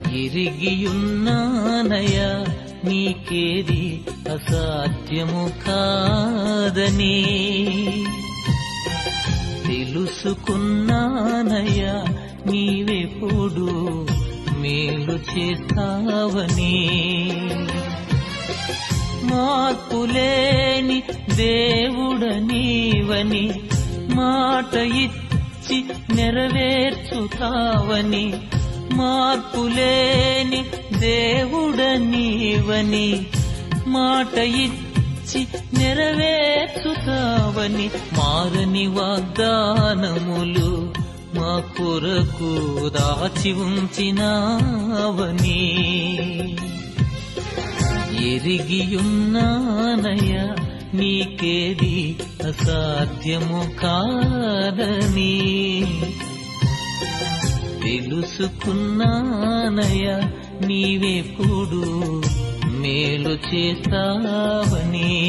ఎరిగియున్నానయ్యా నీకేది అసాధ్యము కాదని తెలుసుకున్నానయ్యా నీవెప్పుడు మేలు చేస్తావని మార్పులేని దేవుడ నీవని మాట ఇచ్చి నెరవేర్చుతావని మార్పులేని దేవుడ నీవని మాట ఇచ్చి నెరవేర్చుతావని మారని వాగ్దానములు మా కొరకు దాచి ఉంచినావని ఎరిగియున్నానయ్యా నీకేది అసాధ్యము కాదని తెలుసుకున్నానయ్యా నీవెప్పుడు మేలు చేస్తావని